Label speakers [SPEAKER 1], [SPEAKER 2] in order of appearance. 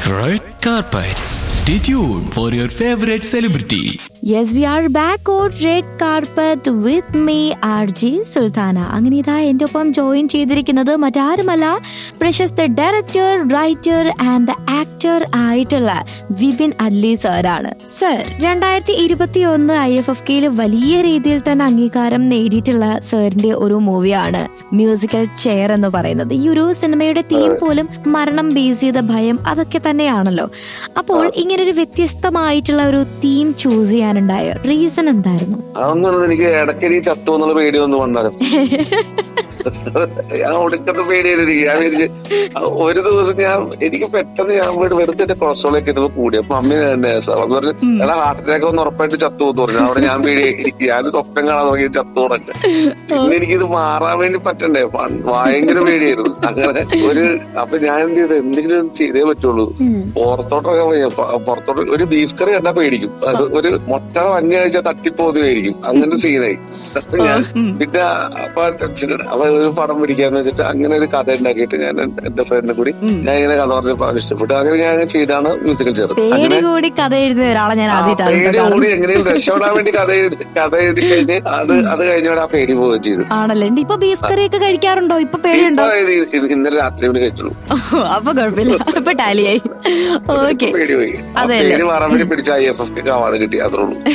[SPEAKER 1] Red carpet. Stay tuned for your favorite celebrity.
[SPEAKER 2] Yes we are back on red carpet with me R J Sultana അങ്ങനെ ഇതാ എൻ്റെ ഒപ്പം join ചെയ്തിരിക്കുന്നത് മറ്റാരുമല്ല പ്രശസ്ത ഡയറക്ടർ റൈറ്റർ ആൻഡ് ആക്ടർ ആയിട്ടുള്ള വിപിൻ അഡ്ലി സാറാണ് സർ രണ്ടായിരത്തി ഇരുപത്തി ഒന്ന് ഐ എഫ് എഫ് കെയിൽ വലിയ രീതിയിൽ തന്നെ അംഗീകാരം നേടിയിട്ടുള്ള സാറിന്റെ ഒരു മൂവിയാണ് മ്യൂസിക്കൽ ചെയർ എന്ന് പറയുന്നത് ഈ ഒരു സിനിമയുടെ തീം പോലും മരണം ബേസ് ചെയ്ത ഭയം അതൊക്കെ തന്നെയാണല്ലോ അപ്പോൾ ഇങ്ങനെ ഒരു വ്യത്യസ്തമായിട്ടുള്ള ഒരു തീം ചൂസ് ചെയ്യാനുണ്ടായ റീസൺ എന്തായിരുന്നു
[SPEAKER 3] അതൊന്നും എനിക്ക് ഇടയ്ക്ക് ചത്തു എന്നുള്ള പേടി ഒന്ന് വന്നാലും ഞാൻ ഒടുക്കത്തെ പേടിയായിരുന്നു ഞാൻ വിചാരിച്ച് ഒരു ദിവസം ഞാൻ എനിക്ക് പെട്ടെന്ന് ഞാൻ വീട് വെറുതെ എന്റെ കൊളസ്ട്രോളൊക്കെ ഇതുമ്പോ കൂടി അപ്പൊ അമ്മ എന്നെ എന്ന് പറഞ്ഞു എടാ ഹാർട്ട് അറ്റാക്ക് ഒന്ന് ഉറപ്പായിട്ട് ചത്തു എന്ന് പറഞ്ഞു അവിടെ ഞാൻ പേടി എനിക്ക് ഞാൻ സ്വപ്നം കാണാൻ തുടങ്ങി ചത്തു തുടങ്ങി പിന്നെ എനിക്കിത് മാറാൻ വേണ്ടി പറ്റണ്ടേ പ- ഭയങ്കര പേടിയായിരുന്നു അങ്ങനെ ഒരു അപ്പൊ ഞാൻ എന്ത് ചെയ്തു എന്തെങ്കിലും ചെയ്തേ പറ്റുള്ളൂ പുറത്തോട്ടൊക്കെ പോയി പ- പുറത്തോട്ട് ഒരു ബീഫ് കറി കണ്ടാ പേടിക്കും അത് ഒരു മുട്ട മഞ്ഞ കഴിച്ചാൽ തട്ടിപ്പോകുന്നതായിരിക്കും അങ്ങനെ സീനായി അപ്പൊ ഞാൻ പിന്നെ അപ്പൊ ടെൻഷൻ അപ്പൊ ഒരു പടം പിടിക്കാന്ന് വെച്ചിട്ട് അങ്ങനെ ഒരു കഥ ഉണ്ടാക്കിയിട്ട് ഞാൻ എന്റെ ഫ്രണ്ടിനെ കൂടി ഞാൻ ഇങ്ങനെ കഥ പറഞ്ഞപ്പോ അവന് ഇഷ്ടപ്പെട്ടു അങ്ങനെ ഞാൻ അങ്ങനെ ചെയ്താണ് മ്യൂസിക്കൽ ചേർത്ത്
[SPEAKER 2] പേടി
[SPEAKER 3] അങ്ങനെ
[SPEAKER 2] കൂടി കഥ എഴുതുന്ന ഒരാളെ ഞാൻ
[SPEAKER 3] ആ
[SPEAKER 2] ആദ്യമായിട്ടാണ്
[SPEAKER 3] പേടി
[SPEAKER 2] കേട്ടോ
[SPEAKER 3] കൂടി
[SPEAKER 2] കാണുന്നത്.
[SPEAKER 3] എങ്ങനെയും രക്ഷപ്പെടാൻ വേണ്ടി കഥ എഴുതി കഥ എഴുതി കഴിഞ്ഞ് അത് അത് കഴിഞ്ഞോടെ ആ പേടി പോവുകയും ചെയ്തു
[SPEAKER 2] ആണല്ലേ ഉണ്ട്. ഇപ്പൊ ബീഫ് കറി ഒക്കെ കഴിക്കാറുണ്ടോ ഇപ്പൊ പേടിയുണ്ടോ
[SPEAKER 3] ഇപ്പൊ ഇത് ഇത് ഇന്നലെ രാത്രി കൂടി കഴിച്ചുള്ളൂ
[SPEAKER 2] അപ്പൊ കുഴപ്പമില്ല ഇപ്പൊ ടാലിയായി ഓക്കെ
[SPEAKER 3] പേടി പോയി ആ
[SPEAKER 2] അതെയല്ലേ?
[SPEAKER 3] പേടി മാറാൻ വേണ്ടി പിടിച്ച ഐ എഫ് എഫ് അവാർഡ് കിട്ടി അത്രേ ഉള്ളൂ